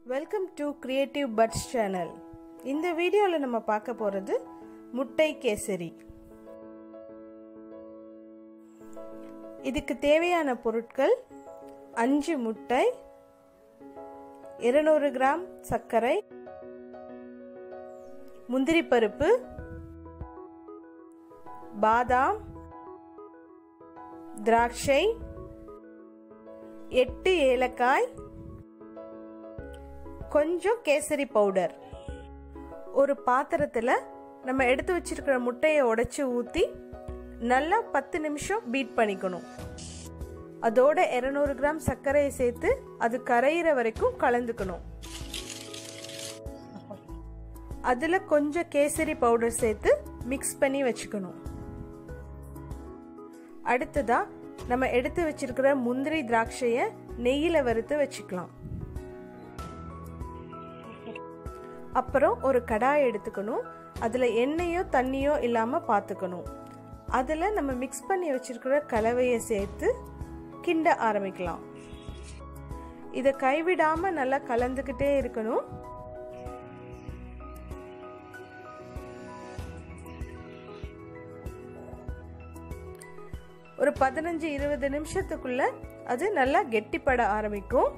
welcome to creative buds channel இந்த வீடியோவில் நம்ம பார்க்க போகிறது முட்டை கேசரி இதுக்கு தேவையான பொருட்கள் அஞ்சு முட்டை இருநூறு கிராம் சர்க்கரை முந்திரி பருப்பு பாதாம் திராட்சை எட்டு ஏலக்காய் கொஞ்சம் கேசரி பவுடர் ஒரு பாத்திரத்தில் நம்ம எடுத்து வச்சிருக்கிற முட்டையை உடைச்சி ஊற்றி நல்லா பத்து நிமிஷம் பீட் பண்ணிக்கணும் அதோட இரநூறு கிராம் சர்க்கரையை சேர்த்து அது கரையிற வரைக்கும் கலந்துக்கணும் அதில் கொஞ்சம் கேசரி பவுடர் சேர்த்து மிக்ஸ் பண்ணி வச்சுக்கணும் அடுத்ததா நம்ம எடுத்து வச்சிருக்கிற முந்திரி திராட்சையை நெய்யில் வறுத்து வச்சுக்கலாம் அப்புறம் ஒரு கடாய் எடுத்துக்கணும் அதில் எண்ணெயோ தண்ணியோ இல்லாமல் பார்த்துக்கணும் அதில் நம்ம மிக்ஸ் பண்ணி வச்சிருக்கிற கலவையை சேர்த்து கிண்ட ஆரம்பிக்கலாம் இதை கைவிடாமல் நல்லா கலந்துக்கிட்டே இருக்கணும் ஒரு பதினஞ்சு இருபது நிமிஷத்துக்குள்ள அது நல்லா கெட்டிப்பட ஆரம்பிக்கும்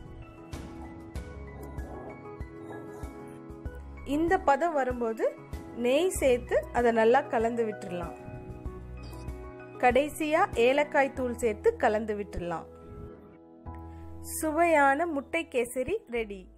இந்த பதம் வரும்போது நெய் சேர்த்து அதை நல்லா கலந்து விட்டுடலாம் கடைசியா ஏலக்காய் தூள் சேர்த்து கலந்து விட்டுடலாம் சுவையான முட்டை கேசரி ரெடி